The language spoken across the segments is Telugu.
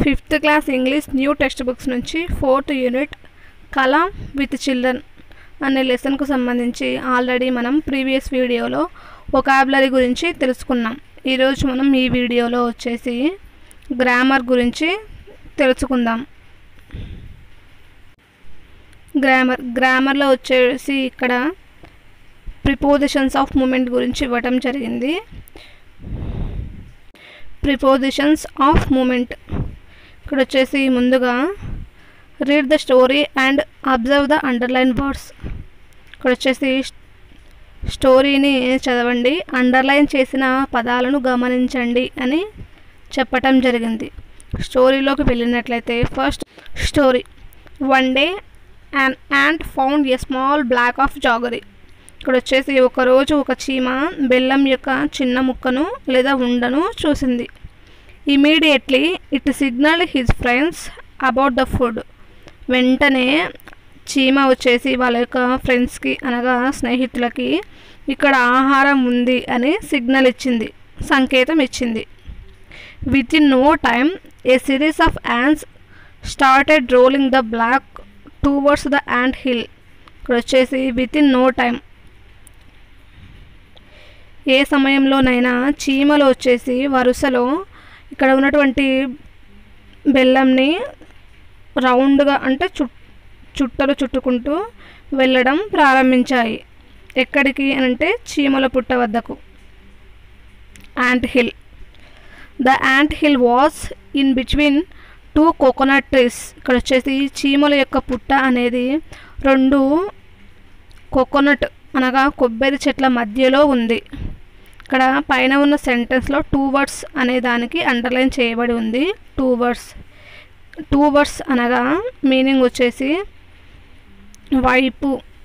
fifth class English new text books నుంచి fourth unit Kalam with children అనే లెసన్కు సంబంధించి ఆల్రెడీ మనం ప్రీవియస్ వీడియోలో ఒకాబులరీ గురించి తెలుసుకున్నాం ఈరోజు మనం ఈ వీడియోలో వచ్చేసి గ్రామర్ గురించి తెలుసుకుందాం గ్రామర్ గ్రామర్లో వచ్చేసి ఇక్కడ ప్రిపోజిషన్స్ ఆఫ్ మూమెంట్ గురించి ఇవ్వటం జరిగింది ప్రిపోజిషన్స్ ఆఫ్ మూమెంట్ ఇక్కడ వచ్చేసి ముందుగా read the story and observe the underline words ఇక్కడ వచ్చేసి స్టోరీని చదవండి అండర్లైన్ చేసిన పదాలను గమనించండి అని చెప్పటం జరిగింది స్టోరీలోకి వెళ్ళినట్లయితే first story one day and ant found a small block of jaggery ఇక్కడ వచ్చేసి ఒకరోజు ఒక చీమ బెల్లం యొక్క చిన్న ముక్కను లేదా ఉండను చూసింది immediately it signal his friends about the food వెంటనే చీమ వచ్చేసి వాళ్ళ యొక్క ఫ్రెండ్స్కి అనగా స్నేహితులకి ఇక్కడ ఆహారం ఉంది అని సిగ్నల్ ఇచ్చింది సంకేతం ఇచ్చింది within no time a series of ants started rolling the block towards the ant hill ఇక్కడ వచ్చేసి విత్ ఇన్ నో టైం ఏ సమయంలోనైనా చీమలు వచ్చేసి వరుసలో ఇక్కడ ఉన్నటువంటి బెల్లంని రౌండ్గా అంటే చు చుట్టలు చుట్టుకుంటూ వెళ్ళడం ప్రారంభించాయి ఎక్కడికి అని అంటే చీమల పుట్ట వద్దకు ant hill the ant hill was in between two coconut trees ఇక్కడ వచ్చేసి చీమల యొక్క పుట్ట అనేది రెండు కోకోనట్ అనగా కొబ్బరి చెట్ల మధ్యలో ఉంది ఇక్కడ పైన ఉన్న సెంటెన్స్లో టూ వర్డ్స్ అనే దానికి అండర్లైన్ చేయబడి ఉంది టూ వర్డ్స్ టూ వర్డ్స్ అనగా మీనింగ్ వచ్చేసి వైపు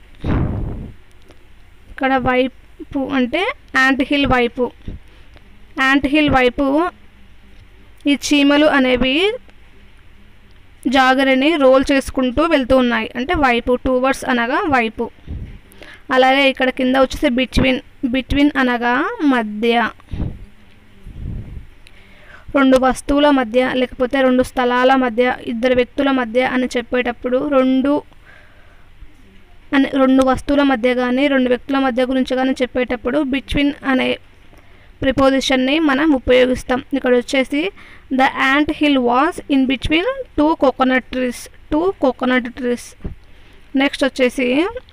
ఇక్కడ వైపు అంటే యాంట్ హిల్ వైపు యాంట్ హిల్ వైపు ఈ చీమలు అనేవి జాగరిని రోల్ చేసుకుంటూ వెళ్తూ ఉన్నాయి అంటే వైపు టూ వర్డ్స్ అనగా వైపు అలాగే ఇక్కడ కింద వచ్చేసి బిట్వీన్ బిట్వీన్ అనగా మధ్య రెండు వస్తువుల మధ్య లేకపోతే రెండు స్థలాల మధ్య ఇద్దరు వ్యక్తుల మధ్య అని చెప్పేటప్పుడు రెండు అని రెండు వస్తువుల మధ్య కానీ రెండు వ్యక్తుల మధ్య గురించి కానీ చెప్పేటప్పుడు బిట్వీన్ అనే ప్రిపోజిషన్ని మనం ఉపయోగిస్తాం ఇక్కడ వచ్చేసి the ant hill was in between two coconut trees two coconut trees next వచ్చేసి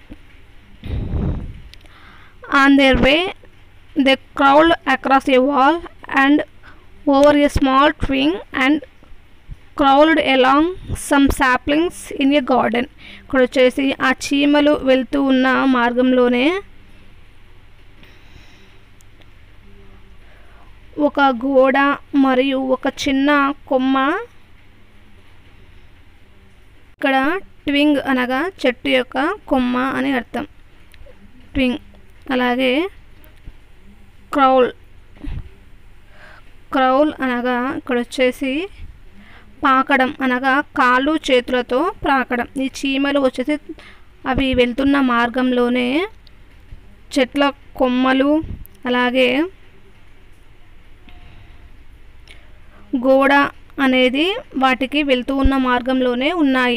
on their way they crawled across a wall and over a small twig and crawled along some saplings in a garden ఇక్కడ వచ్చేసి ఆ చీమలు వెళ్తూ ఉన్న మార్గంలోనే ఒక గోడ మరియు ఒక చిన్న కొమ్మ ఇక్కడ ట్వింగ్ అనగా చెట్టు యొక్క కొమ్మ అని అర్థం ట్వింగ్ అలాగే క్రౌల్ క్రౌల్ అనగా ఇక్కడ వచ్చేసి పాకడం అనగా కాళ్ళు చేతులతో ప్రాకడం ఈ చీమలు వచ్చేసి అవి వెళ్తున్న మార్గంలోనే చెట్ల కొమ్మలు అలాగే గోడ అనేది వాటికి వెళ్తూ ఉన్న మార్గంలోనే ఉన్నాయి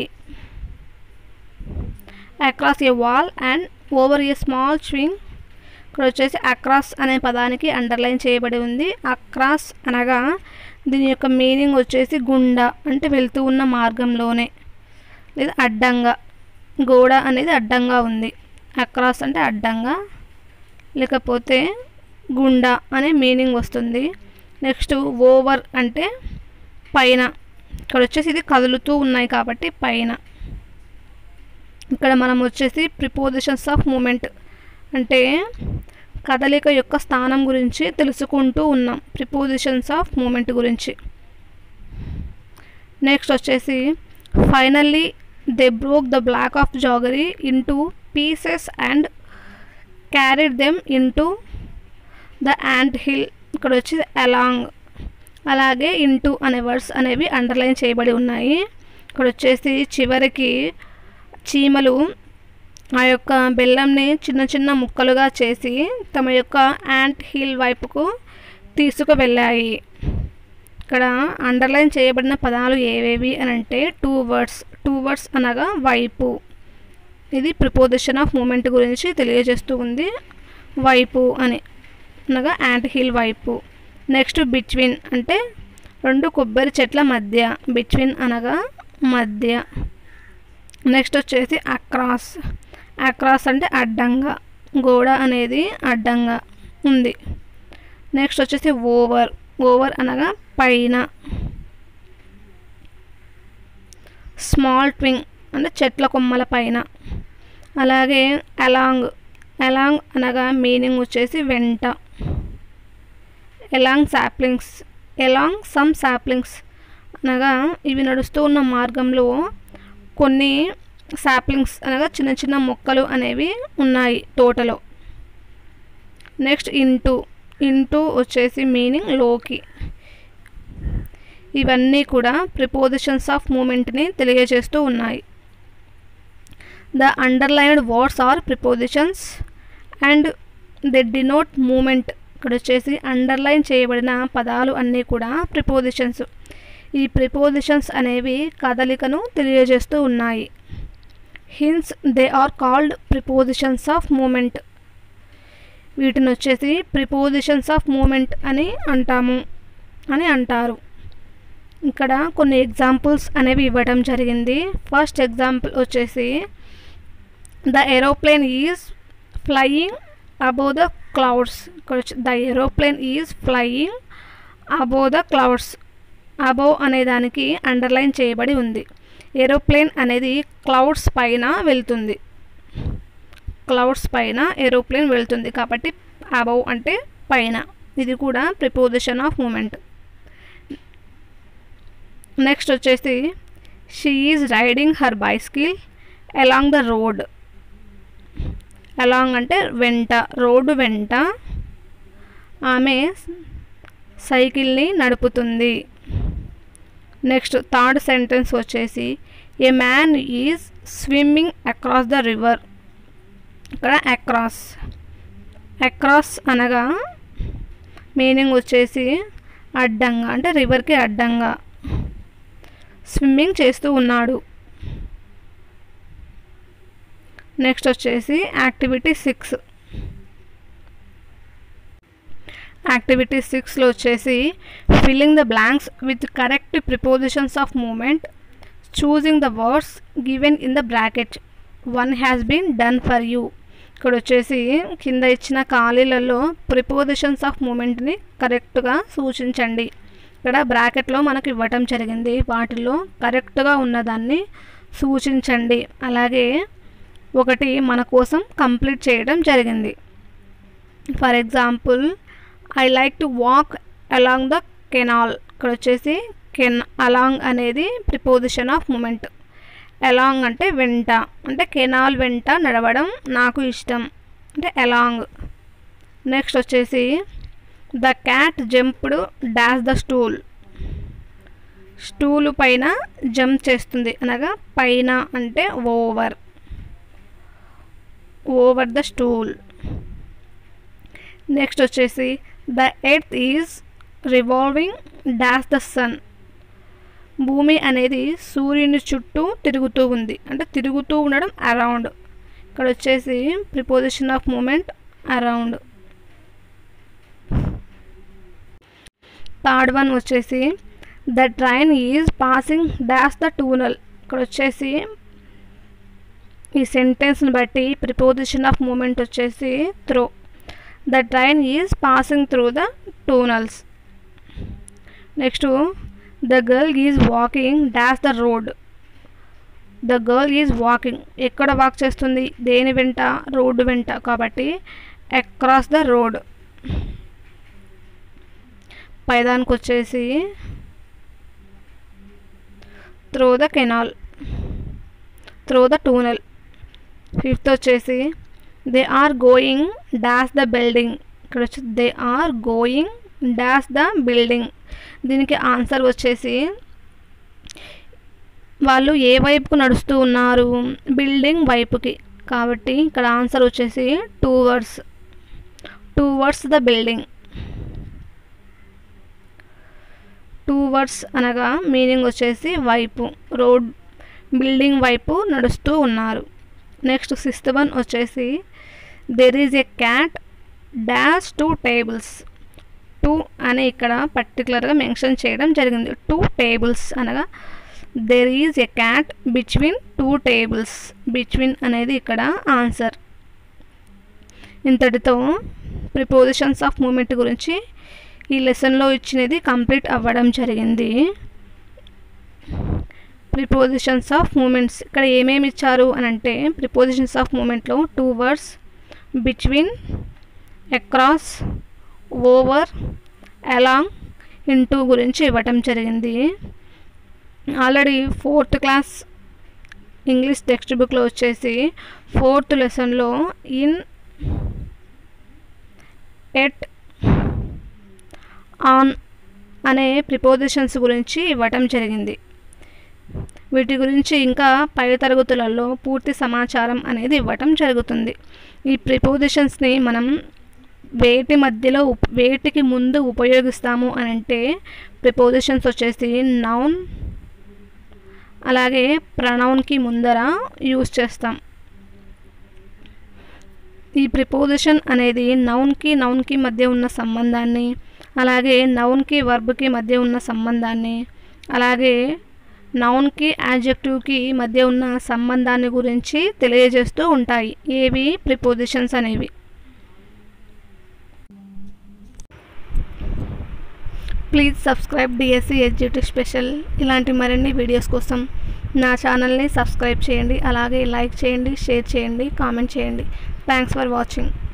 across a wall and over a small swing ఇక్కడ వచ్చేసి అక్రాస్ అనే పదానికి అండర్లైన్ చేయబడి ఉంది అక్రాస్ అనగా దీని యొక్క మీనింగ్ వచ్చేసి గుండా అంటే వెళ్తూ ఉన్న మార్గంలోనే లేదా అడ్డంగా గోడ అనేది అడ్డంగా ఉంది అక్రాస్ అంటే అడ్డంగా లేకపోతే గుండా అనే మీనింగ్ వస్తుంది నెక్స్ట్ ఓవర్ అంటే పైన ఇక్కడ వచ్చేసి ఇది కదులుతూ ఉన్నాయి కాబట్టి పైన ఇక్కడ మనం వచ్చేసి ప్రిపోజిషన్స్ ఆఫ్ మూమెంట్ అంటే కదలిక యొక్క స్థానం గురించి తెలుసుకుంటూ ఉన్నాం ప్రిపోజిషన్స్ ఆఫ్ మూమెంట్ గురించి నెక్స్ట్ వచ్చేసి finally they broke the block of jaggery into pieces and carried them into the ant hill ఇక్కడ వచ్చి అలాంగ్ అలాగే ఇంటూ అనే వర్డ్స్ అనేవి అండర్లైన్ చేయబడి ఉన్నాయి ఇక్కడ వచ్చేసి చివరికి చీమలు ఆ యొక్క బెల్లంని చిన్న చిన్న ముక్కలుగా చేసి తమ యొక్క యాంట్ హిల్ వైపుకు తీసుకువెళ్ళాయి ఇక్కడ అండర్లైన్ చేయబడిన పదాలు ఏవేవి అని అంటే టూ వర్డ్స్ టూ వర్డ్స్ అనగా వైపు ఇది ప్రిపోజిషన్ ఆఫ్ మూమెంట్ గురించి తెలియజేస్తూ ఉంది వైపు అని అనగా యాంట్ హిల్ వైపు నెక్స్ట్ బిట్వీన్ అంటే రెండు కొబ్బరి చెట్ల మధ్య బిట్వీన్ అనగా మధ్య నెక్స్ట్ వచ్చేసి అక్రాస్ అక్రాస్ అంటే అడ్డంగా గోడ అనేది అడ్డంగా ఉంది నెక్స్ట్ వచ్చేసి ఓవర్ ఓవర్ అనగా పైన స్మాల్ ట్వింగ్ అంటే చెట్ల కొమ్మల పైన అలాగే అలాంగ్ అలాంగ్ అనగా మీనింగ్ వచ్చేసి వెంట along saplings along some saplings అనగా ఇవి నడుస్తూ ఉన్న మార్గంలో కొన్ని సాప్లింగ్స్ అనగా చిన్న చిన్న మొక్కలు అనేవి ఉన్నాయి తోటలో నెక్స్ట్ ఇంటూ ఇంటూ వచ్చేసి మీనింగ్ లోకి ఇవన్నీ కూడా ప్రిపోజిషన్స్ ఆఫ్ మూమెంట్ని తెలియజేస్తూ ఉన్నాయి the underlined words are prepositions and they denote movement ఇక్కడ వచ్చేసి అండర్లైన్ చేయబడిన పదాలు అన్నీ కూడా ప్రిపోజిషన్స్ ఈ ప్రిపోజిషన్స్ అనేవి కదలికను తెలియజేస్తూ ఉన్నాయి hence they are called prepositions of movement వీటిని వచ్చేసి ప్రిపోజిషన్స్ ఆఫ్ మూమెంట్ అని అంటాము అని అంటారు ఇక్కడ కొన్ని ఎగ్జాంపుల్స్ అనేవి ఇవ్వడం జరిగింది ఫస్ట్ ఎగ్జాంపుల్ వచ్చేసి the aeroplane is flying above the clouds ఇక్కడ the aeroplane is flying above the clouds above అనే దానికి అండర్లైన్ చేయబడి ఉంది ఏరోప్లేన్ అనేది క్లౌడ్స్ పైన వెళ్తుంది క్లౌడ్స్ పైన ఏరోప్లేన్ వెళ్తుంది కాబట్టి అబౌవ్ అంటే పైన ఇది కూడా ప్రిపోజిషన్ ఆఫ్ మూమెంట్ నెక్స్ట్ వచ్చేసి she is riding her bicycle along the road along అంటే వెంట రోడ్డు వెంట ఆమె సైకిల్ని నడుపుతుంది నెక్స్ట్ థర్డ్ సెంటెన్స్ వచ్చేసి a man is swimming across the river ఇక్కడ అక్రాస్ అక్రాస్ అనగా మీనింగ్ వచ్చేసి అడ్డంగా అంటే రివర్కి అడ్డంగా స్విమ్మింగ్ చేస్తూ ఉన్నాడు నెక్స్ట్ వచ్చేసి యాక్టివిటీ సిక్స్ యాక్టివిటీ సిక్స్లో వచ్చేసి filling the blanks with correct prepositions of movement choosing the words given in the bracket one has been done for you ఇక్కడ వచ్చేసి కింద ఇచ్చిన ఖాళీలలో ప్రిపోజిషన్స్ ఆఫ్ మూమెంట్ని కరెక్ట్గా సూచించండి ఇక్కడ బ్రాకెట్లో మనకు ఇవ్వటం జరిగింది వాటిలో కరెక్ట్గా ఉన్నదాన్ని సూచించండి అలాగే ఒకటి మన కోసం కంప్లీట్ చేయడం జరిగింది for example I like to walk along the canal ఇక్కడ వచ్చేసి కెన్ అలాంగ్ అనేది ప్రిపోజిషన్ ఆఫ్ మూమెంట్ అలాంగ్ అంటే వెంట అంటే కెనాల్ వెంట నడవడం నాకు ఇష్టం అంటే అలాంగ్ నెక్స్ట్ వచ్చేసి the cat jumped dash the stool stool పైన జంప్ చేస్తుంది అనగా పైన అంటే over over the stool next వచ్చేసి the earth is revolving dash the sun భూమి అనేది సూర్యుని చుట్టూ తిరుగుతూ ఉంది అంటే తిరుగుతూ ఉండడం అరౌండ్ ఇక్కడ వచ్చేసి preposition of movement around third one వచ్చేసి the train is passing dash the tunnel ఇక్కడ వచ్చేసి ఈ సెంటెన్స్ని బట్టి ప్రిపోజిషన్ ఆఫ్ మూమెంట్ వచ్చేసి through the train is passing through the tunnels next the girl is walking dash the road the girl is walking ఎక్కడ వాక్ చేస్తుంది దేని వెంట రోడ్డు వెంట కాబట్టి అక్రాస్ ద రోడ్ పైదానికి వచ్చేసి through the canal through the tunnel fifth వచ్చేసి they are going dash the building ఇక్కడ వచ్చి they are going dash the building దీనికి ఆన్సర్ వచ్చేసి వాళ్ళు ఏ వైపుకు నడుస్తూ ఉన్నారు బిల్డింగ్ వైపుకి కాబట్టి ఇక్కడ ఆన్సర్ వచ్చేసి two words two towards the building to towards అనగా మీనింగ్ వచ్చేసి వైపు రోడ్ బిల్డింగ్ వైపు నడుస్తూ ఉన్నారు నెక్స్ట్ సిక్స్త్ వన్ వచ్చేసి there is a cat dash two tables two అని ఇక్కడ పర్టికులర్గా మెన్షన్ చేయడం జరిగింది టూ టేబుల్స్ అనగా there is a cat between two tables between అనేది ఇక్కడ ఆన్సర్ ఇంతటితో ప్రిపోజిషన్స్ ఆఫ్ మూమెంట్ గురించి ఈ లెసన్లో ఇచ్చినది కంప్లీట్ అవ్వడం జరిగింది ప్రిపోజిషన్స్ ఆఫ్ మూమెంట్స్ ఇక్కడ ఏమేమి ఇచ్చారు అని అంటే ప్రిపోజిషన్స్ ఆఫ్ మూమెంట్లో two words between across over along into గురించి ఇవ్వటం జరిగింది already fourth class English text బుక్లో వచ్చేసి ఫోర్త్ లెసన్లో ఇన్ ఎట్ ఆన్ అనే ప్రిపోజిషన్స్ గురించి ఇవ్వటం జరిగింది వీటి గురించి ఇంకా పై తరగతులలో పూర్తి సమాచారం అనేది ఇవ్వటం జరుగుతుంది ఈ ప్రిపోజిషన్స్ని మనం వేటి మధ్యలో ఉప్- వేటికి ముందు ఉపయోగిస్తాము అని అంటే ప్రిపోజిషన్స్ వచ్చేసి నౌన్ అలాగే ప్రనౌన్కి ముందర యూస్ చేస్తాం ఈ ప్రిపోజిషన్ అనేది నౌన్కి నౌన్కి మధ్య ఉన్న సంబంధాన్ని అలాగే నౌన్కి వర్బ్కి మధ్య ఉన్న సంబంధాన్ని అలాగే నౌన్కి యాడ్జెక్టివ్కి మధ్య ఉన్న సంబంధాన్ని గురించి తెలియజేస్తూ ఉంటాయి ఏవి ప్రిపోజిషన్స్ అనేవి please subscribe DSC SGT special ఇలాంటి మరిన్ని వీడియోస్ కోసం నా ఛానల్ని సబ్స్క్రైబ్ చేయండి అలాగే లైక్ చేయండి షేర్ చేయండి కామెంట్ చేయండి థ్యాంక్స్ ఫర్ వాచింగ్